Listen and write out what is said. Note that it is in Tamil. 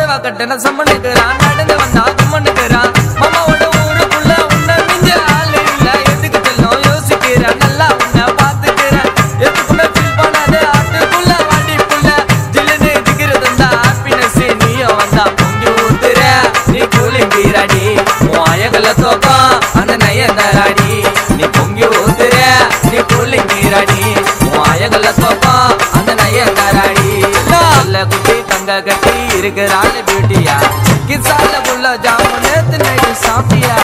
புடவை கட்டுன சம்மனுக்குறான் நடந்து வந்தா கும்மனுக்குறான் மாமாவோட ஊருக்குள்ள உன்னை மிஞ்ச ஆளு இல்ல எதுக்கு செல்லும் யோசிக்கிறேன் நல்லா உன்னை பாத்துக்கிறேன் எதுக்குமே ஃபீல் பண்ணாத ஆட்டுக்குள்ள வண்டிக்குள்ள ஜில்லுன்னு இருக்கிறது அந்த ஹாப்பினஸ் நீயும் வந்தா பொங்கி ஊத்துற நீ கூலிங்கிறாடி உன் அயகல தோக்கம் அந்த நயந்தராடி நீ பொங்கி ஊத்துற நீ கூலிங்கிறாடி உன் அயகல தோக்கம் அந்த நயந்தராடி நல்ல குட்டி தங்க கட்டி இருக்கிறாள் பியூட்டியா கிசால புள்ள ஜாமுன் நேத்து நைட்டு சாப்பிட்டியா